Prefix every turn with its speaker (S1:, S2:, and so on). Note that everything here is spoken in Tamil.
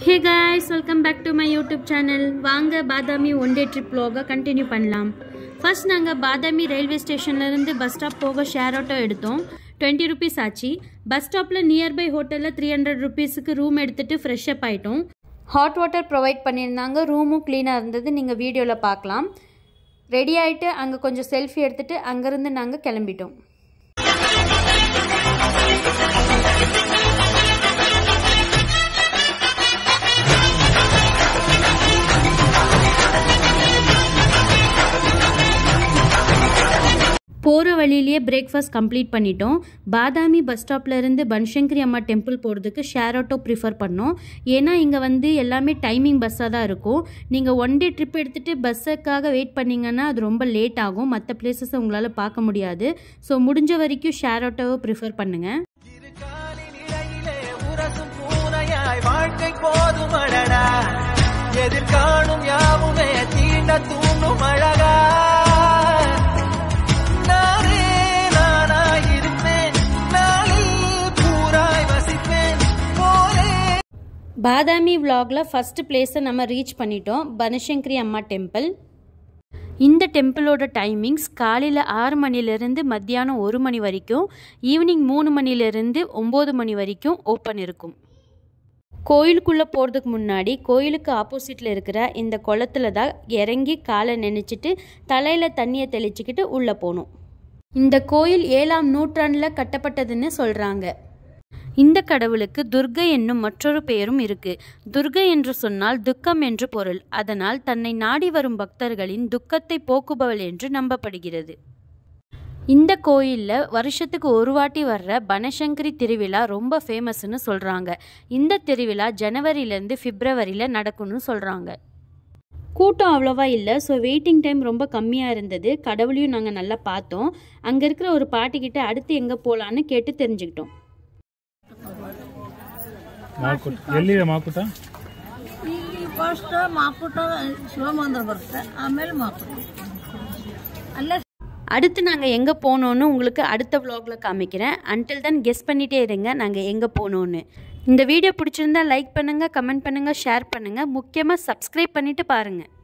S1: hey guys welcome back to my YouTube channel வாங்க Badami one day trip vlog continue பண்ணலாம் ஃபர்ஸ்ட் நாங்கள் பாதாமி ரயில்வே ஸ்டேஷன்லேருந்து பஸ் ஸ்டாப் போக ஷேர் ஆட்டோ எடுத்தோம் டுவெண்ட்டி ருபீஸ் ஆச்சு பஸ் ஸ்டாப்பில் நியர்பை ஹோட்டலில் த்ரீ ஹண்ட்ரட் ருபீஸுக்கு ரூம் எடுத்துகிட்டு ஃப்ரெஷ் அப் ஆகிட்டோம் ஹாட் வாட்டர் ப்ரொவைட் பண்ணியிருந்தாங்க ரூமும் க்ளீனாக இருந்தது நீங்கள் வீடியோவில் பார்க்கலாம் ரெடி ஆகிட்டு அங்கே கொஞ்சம் செல்ஃபி எடுத்துகிட்டு அங்கேருந்து நாங்கள் கிளம்பிட்டோம் போகிற வழியிலேயே பிரேக்ஃபாஸ்ட் கம்ப்ளீட் பண்ணிட்டோம் பாதாமி பஸ் ஸ்டாப்ல இருந்து பன்சங்கரி அம்மா டெம்பிள் போகிறதுக்கு ஷேர் ஆட்டோ ப்ரிஃபர் பண்ணோம் ஏன்னா இங்கே வந்து எல்லாமே டைமிங் பஸ்ஸாக தான் இருக்கும் நீங்கள் ஒன் டே ட்ரிப் எடுத்துகிட்டு பஸ்ஸுக்காக வெயிட் பண்ணீங்கன்னா அது ரொம்ப லேட் ஆகும் மற்ற பிளேசஸை உங்களால் பார்க்க முடியாது ஸோ முடிஞ்ச வரைக்கும் ஷேர் ஆட்டோவை ப்ரிஃபர் பண்ணுங்கள்
S2: இரு காலின் இடையிலே உரசும் பூனையாய் வாழ்க்கை போதுமடடா எதிர்காணும் யாவுமே தீண்ட தூண்டும் அழகா நானே நானாய் இருப்பேன் நாளில் பூராய் வசிப்பேன் போலே
S1: பாதாமி vlogல ஃபர்ஸ்ட் பிளேஸை நம்ம ரீச் பண்ணிட்டோம் பனசங்கரி அம்மா டெம்பிள் இந்த டெம்பிளோட டைமிங்ஸ் காலையில் ஆறு மணிலேருந்து மத்தியானம் ஒரு மணி வரைக்கும் ஈவினிங் மூணு மணிலேருந்து ஒம்பது மணி வரைக்கும் ஓப்பன் இருக்கும் கோயிலுக்குள்ளே போகிறதுக்கு முன்னாடி கோயிலுக்கு ஆப்போசிட்டில் இருக்கிற இந்த குளத்துல தான் இறங்கி காலை நினைச்சிட்டு தலையில் தண்ணியை தெளிச்சுக்கிட்டு உள்ளே போகணும் இந்த கோயில் ஏழாம் நூற்றாண்டில் கட்டப்பட்டதுன்னு சொல்கிறாங்க இந்த கடவுளுக்கு துர்கை என்னும் மற்றொரு பெயரும் இருக்கு துர்கை என்று சொன்னால் துக்கம் என்று பொருள் அதனால் தன்னை நாடி வரும் பக்தர்களின் துக்கத்தை போக்குபவள் என்று நம்பப்படுகிறது இந்த கோயிலில் வருஷத்துக்கு ஒரு வாட்டி வர்ற பனசங்கரி திருவிழா ரொம்ப ஃபேமஸ்னு சொல்கிறாங்க இந்த திருவிழா ஜனவரியிலேருந்து பிப்ரவரியில் நடக்கும்னு சொல்கிறாங்க கூட்டம் அவ்வளோவா இல்லை ஸோ வெயிட்டிங் டைம் ரொம்ப கம்மியாக இருந்தது கடவுளையும் நாங்கள் நல்லா பார்த்தோம் அங்கே இருக்கிற ஒரு பாட்டிக்கிட்ட அடுத்து எங்கே போகலான்னு கேட்டு தெரிஞ்சுக்கிட்டோம்
S3: ಮಾಕುಟ್ ಎಲ್ಲಿದೆ ಮಾಕುಟ
S4: ಇಲ್ಲಿ ಫಸ್ಟ್ ಮಾಕುಟ ಶಿವ ಮಂದಿರ ಬರುತ್ತೆ ಆಮೇಲೆ ಮಾಕುಟ ಅಲ್ಲೇ
S1: அடுத்து நாங்கள் எங்கே போனோன்னு உங்களுக்கு அடுத்த vlogல காமிக்கிறேன் அன்டில் தான் கெஸ் பண்ணிகிட்டே இருங்க நாங்கள் எங்கே போனோன்னு இந்த வீடியோ பிடிச்சிருந்தா லைக் பண்ணுங்கள் கமெண்ட் பண்ணுங்கள் ஷேர் பண்ணுங்கள் முக்கியமாக சப்ஸ்கிரைப் பண்ணிவிட்டு பாருங்கள்